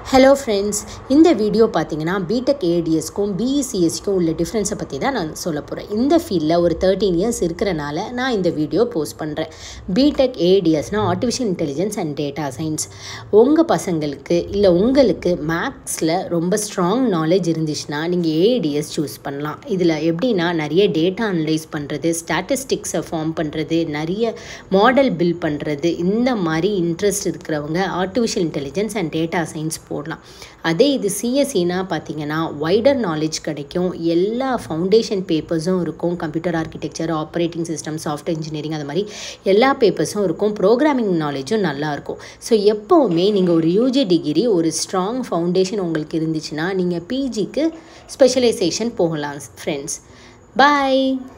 hello friends இந்த video பார்த்தீங்கன்னா B Tech ஏடிஎஸ்க்கும் பிஇசிஎஸ்க்கும் உள்ள டிஃப்ரென்ஸை பற்றி தான் நான் சொல்ல போகிறேன் இந்த ஃபீல்டில் ஒரு தேர்ட்டீன் இயர்ஸ் இருக்கிறனால நான் இந்த வீடியோ போஸ்ட் பண்ணுறேன் பிடெக் ஏடிஎஸ்னால் artificial intelligence and data science உங்கள் பசங்களுக்கு இல்லை உங்களுக்கு மேக்ஸில் ரொம்ப ஸ்ட்ராங் நாலேஜ் இருந்துச்சுன்னா நீங்கள் ஏடிஎஸ் சூஸ் பண்ணலாம் இதில் எப்படின்னா நிறைய டேட்டா அனலைஸ் பண்ணுறது ஸ்டாட்டிஸ்டிக்ஸை ஃபார்ம் பண்ணுறது நிறைய மாடல் பில்ட் பண்ணுறது இந்த மாதிரி இன்ட்ரெஸ்ட் இருக்கிறவங்க artificial intelligence and data science போடலாம் அதே இது சிஎஸ்சினா பார்த்தீங்கன்னா வைடர் நாலேஜ் கிடைக்கும் எல்லா ஃபவுண்டேஷன் பேப்பர்ஸும் இருக்கும் computer architecture operating system software engineering அது மாதிரி எல்லா பேப்பர்ஸும் இருக்கும் ப்ரோக்ராமிங் நாலேஜும் நல்லா இருக்கும் ஸோ எப்போவுமே நீங்கள் ஒரு யூஜி டிகிரி ஒரு ஸ்ட்ராங் ஃபவுண்டேஷன் உங்களுக்கு இருந்துச்சுன்னா நீங்கள் பிஜிக்கு ஸ்பெஷலைசேஷன் போகலாம் ஃப்ரெண்ட்ஸ் பாய்